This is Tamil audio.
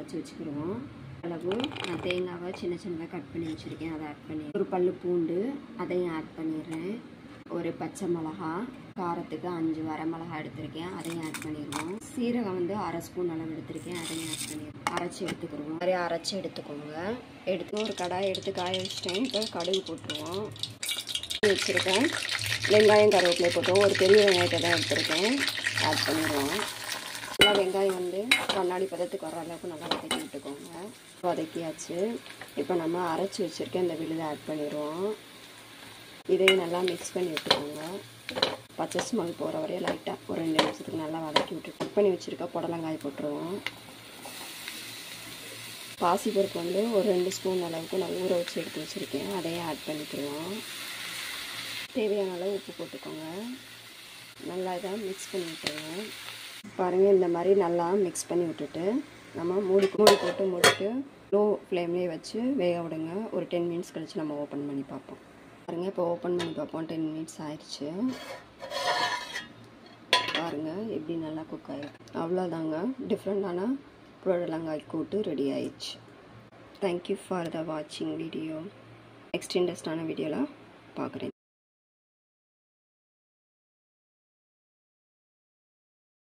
அரைச்சி வச்சுக்கிடுவோம் அளவு நான் தேங்காவை சின்ன சின்னதாக கட் பண்ணி வச்சுருக்கேன் அதை ஆட் பண்ணி ஒரு பல்லு பூண்டு அதையும் ஆட் பண்ணிடுறேன் ஒரு பச்சை மிளகா காரத்துக்கு அஞ்சு வரமிளகா எடுத்திருக்கேன் அதையும் ஆட் பண்ணிடுவோம் சீரகம் வந்து அரை ஸ்பூன் அளவு எடுத்திருக்கேன் அதையும் ஆட் பண்ணிடுவோம் அரைச்சி எடுத்துக்கிடுவோம் மாதிரி அரைச்சி எடுத்துக்கோங்க எடுத்து ஒரு கடாய் எடுத்து காய வச்சிட்டேன் இப்போ கடுகு போட்டுருவோம் வச்சுருக்கேன் வெங்காயம் கருவேப்பிலை போட்டுருவோம் ஒரு பெரிய வெங்காயத்தை தான் எடுத்திருக்கேன் ஆட் பண்ணிடுவோம் நல்லா வெங்காயம் வந்து கண்ணாடி பதத்துக்கு வர அளவுக்கு நல்லா வதக்கி விட்டுக்கோங்க வதக்கியாச்சு இப்போ நம்ம அரைச்சி வச்சுருக்கேன் இந்த விழுதை ஆட் பண்ணிடுவோம் இதையும் நல்லா மிக்ஸ் பண்ணி விட்டுக்கோங்க பச்சை ஸ்மெல் போகிற வரையும் லைட்டாக ஒரு ரெண்டு நிமிஷத்துக்கு நல்லா வதக்கி விட்டு குக் பண்ணி வச்சுருக்க புடலங்காய் போட்டுருவோம் பாசிப்பருப்பு வந்து ஒரு ரெண்டு ஸ்பூன் அளவுக்கு நான் ஊற வச்சு எடுத்து வச்சுருக்கேன் அதையும் ஆட் பண்ணிக்கிடுவோம் தேவையான அளவு உப்பு போட்டுக்கோங்க நல்லா இதாக மிக்ஸ் பண்ணி விட்டுருங்க பாருங்கள் இந்த மாதிரி நல்லா மிக்ஸ் பண்ணி விட்டுட்டு நம்ம மூடி மூடி போட்டு மூடிட்டு லோ ஃப்ளேம்லேயே வச்சு வேக விடுங்க ஒரு டென் மினிட்ஸ் கழித்து நம்ம ஓப்பன் பண்ணி பார்ப்போம் பாருங்கள் இப்போ ஓப்பன் பண்ணி பார்ப்போம் டென் மினிட்ஸ் ஆயிடுச்சு பாருங்கள் எப்படி நல்லா குக் ஆகிருக்கு அவ்வளோதாங்க டிஃப்ரெண்டான புடலங்காய் கூட்டு ரெடி ஆயிடுச்சு தேங்க்யூ ஃபார் த வாட்சிங் வீடியோ நெக்ஸ்ட் இன்ட்ரெஸ்டான வீடியோவில் பார்க்குறேன்